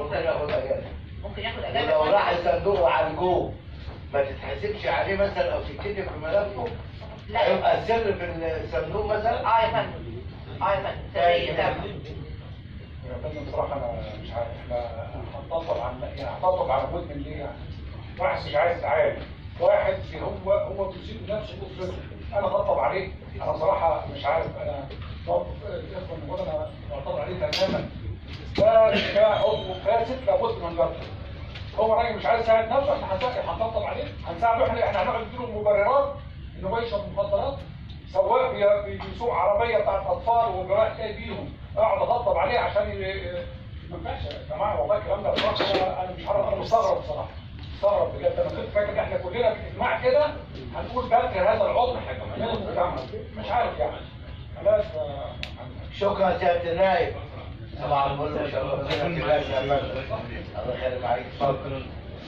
ممكن ياخد اجازه ممكن ياخد اجازه ولو راح الصندوق وعالجوه ما تتحسبش عليه مثلا او تتكتب في ملفه لا. هيبقى السر في الصندوق مثلا اه يا فندم اه يا فندم سريه تامه يا فندم بصراحة أنا مش عارف احنا هنطبق على يعني هنطبق على مدمن ليه يعني؟ واحد مش عايز يتعالج، واحد هو هو بيصيب نفسه بأسرته، أنا هطبق عليه، أنا بصراحة مش عارف أنا موقف الإخوة الموجود أنا معترض عليه تماما. ده ده عضو فاسد لابد من جرده. هو راجل مش عايز يساعد نفسه احنا هنساعد هنطبطب عليه، هنساعده احنا احنا هنقعد نديله مبررات انه بيشرب مخدرات سواق بي- بيسوق عربيه بتاعت اطفال ورايح جاي بيهم اقعد اطبطب عليه عشان ي- ما ينفعش يا جماعه والله الكلام ده بصراحه أنا- انا مش عارف انا مستغرب بصراحه مستغرب بجد انا كنت فاكر ان احنا كلنا باجماع كده هنقول بدر هذا العضو من المجتمع مش عارف يعني خلاص آه، شكرا سياده النائب طبعا بقول له شكرا سياده النائب يا فندم الله يخليك عليك اتفضل